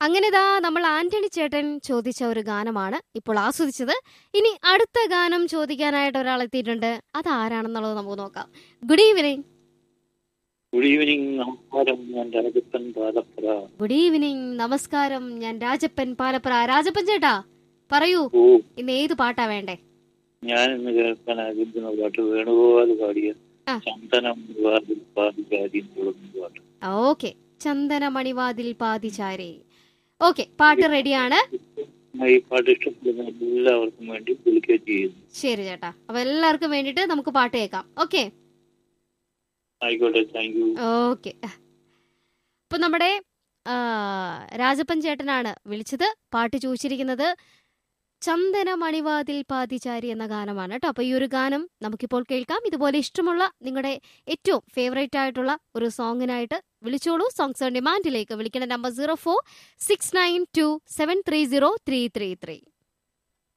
അങ്ങനെ ഇതാ നമ്മൾ ആന്റണി ചേട്ടൻ ചോദിച്ച ഒരു ഗാനമാണ് ഇപ്പോൾ ആസ്വദിച്ചത് ഇനി അടുത്ത ഗാനം ചോദിക്കാനായിട്ട് ഒരാൾ എത്തിയിട്ടുണ്ട് അത് ആരാണെന്നുള്ളത് നമുക്ക് നോക്കാം ഗുഡ് ഈവനിങ് ഗുഡ് ഈവനിങ് നമസ്കാരം ഞാൻ രാജപ്പൻ പാലപ്പുര ഗുഡ് ഈവനിങ് നമസ്കാരം ഞാൻ രാജപ്പൻ പാലപ്പുറ രാജപ്പൻ ചേട്ടാ പറയൂ ഓ ഇന്ന് ഏത് പാട്ടാ വേണ്ടേ ഞാൻ ഇന്ന് കേൾക്കാൻ ആഗ്രഹിക്കുന്ന പാട്ട് വേണുഗോപാൽ പാടിയ ആ. ചന്ദനം വിവാദിൽ പാതികാരി തുടങ്ങുന്ന പാട്ട് ഓക്കെ ചന്ദന മണിവാതിൽ പാതിചാരേ ഓക്കെ പാട്ട് റെഡിയാണ് ഈ പാട്ട് ഇഷ്ടപ്പെടുന്ന എല്ലാവർക്കും വേണ്ടി വിളിക്കുകയും ചെയ്യുന്നു ശരി ചേട്ടാ അപ്പൊ എല്ലാവർക്കും വേണ്ടിയിട്ട് നമുക്ക് പാട്ട് കേൾക്കാം ഓക്കെ ആയിക്കോട്ടെ താങ്ക് യു ഓക്കെ അപ്പൊ നമ്മുടെ ആ, രാജപ്പൻ ചേട്ടനാണ് വിളിച്ചത് പാട്ട് ചോദിച്ചിരിക്കുന്നത് ചന്ദന മണിവാതിൽ പാതിചാരി എന്ന ഗാനമാണ് കേട്ടോ അപ്പൊ ഈ ഒരു ഗാനം നമുക്കിപ്പോൾ കേൾക്കാം ഇതുപോലെ ഇഷ്ടമുള്ള നിങ്ങളുടെ ഏറ്റവും ഫേവറേറ്റ് ആയിട്ടുള്ള ഒരു സോങ്ങിനായിട്ട് വിളിച്ചോളൂ സോങ്സ് ഓൺ ഡിമാൻഡിലേക്ക് വിളിക്കേണ്ട number zero four six nine two seven three zero three three three